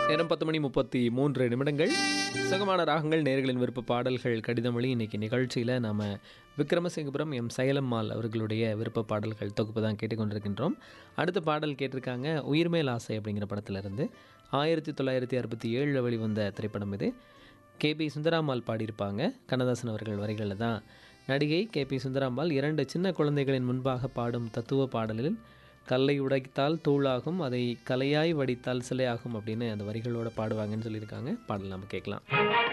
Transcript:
நேரம் பத்து மணி முப்பத்தி மூன்று நிமிடங்கள் சுகமான ராகங்கள் நேர்களின் விருப்ப பாடல்கள் கடிதமொழி இன்னைக்கு நிகழ்ச்சியில் நாம் விக்ரமசிங்கபுரம் எம் சைலம்மாள் அவர்களுடைய விருப்ப பாடல்கள் தொகுப்பு தான் கேட்டுக்கொண்டிருக்கின்றோம் அடுத்த பாடல் கேட்டிருக்காங்க உயிர்மேல் ஆசை அப்படிங்கிற படத்திலிருந்து ஆயிரத்தி தொள்ளாயிரத்தி அறுபத்தி ஏழில் வெளிவந்த திரைப்படம் இது கேபி சுந்தராம்பாள் பாடியிருப்பாங்க கண்ணதாசன் அவர்கள் வரிகளில் தான் நடிகை கேபி சுந்தராம்பாள் இரண்டு சின்ன குழந்தைகளின் முன்பாக பாடும் தத்துவ பாடலில் கல்லை உடைத்தால் தூளாகும் அதை கலையாய் வடித்தால் சிலையாகும் அப்படின்னு அந்த வரிகளோட பாடுவாங்கன்னு சொல்லியிருக்காங்க பாடல் நம்ம கேட்கலாம்